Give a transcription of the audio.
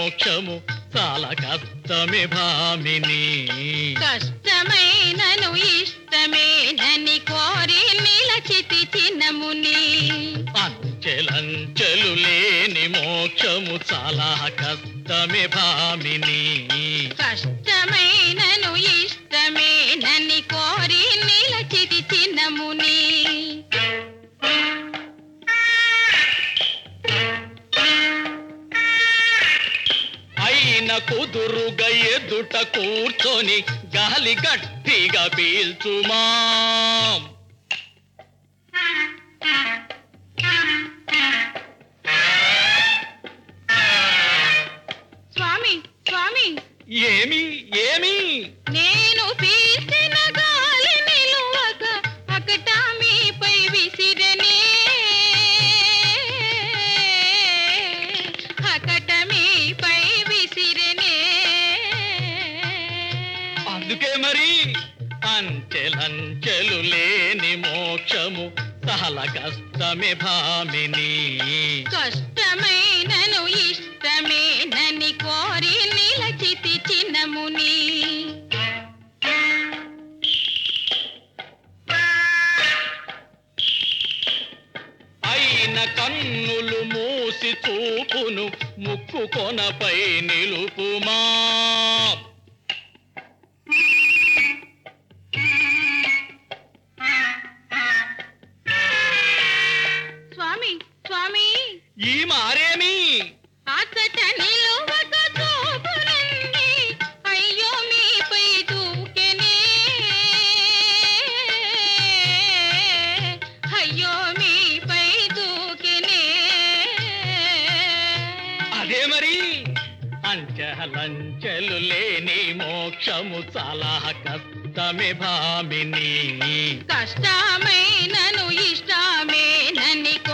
మోక్షము చాలా కష్టమే భామిని కష్టమైనను ఇష్టమేనని కోరి నిలచితి చిన్నముని అంచెలంచెలు లేని మోక్షము చాలా కష్టమే భామిని కష్టమైనను ఇష్టమేనని కోరి నిలచితి చిన్నముని అయిన కుదురుగా ఎదుట కూర్చొని గాలి గట్టిగా పీల్చుమా స్వామి స్వామి ఏమి ఏమి నేను పీల్చిన గాలి నిలువక అకట మీపై విసిరనే అకట మీపై విసిరనే అందుకే మరి అంచెలంచెలు లేని మోక్షము చాలా కష్టమే భామిని కష్టమైనను ఇష్టమేనని కోరి నిలచితి చిన్నముని అయిన కన్నులు మూసి చూపును ముక్కు కొనపై నిలుపుమా స్వామి స్వామి ఈ మారేమి అతట నిలువక చూపునంది అయ్యో మీపై దూకెనే అయ్యో మీపై దూకెనే అదే మరి అంచెలంచెలు లేని మోక్షము చాలా కష్టమే భామిని కష్టమైనను ఇష్టమేనని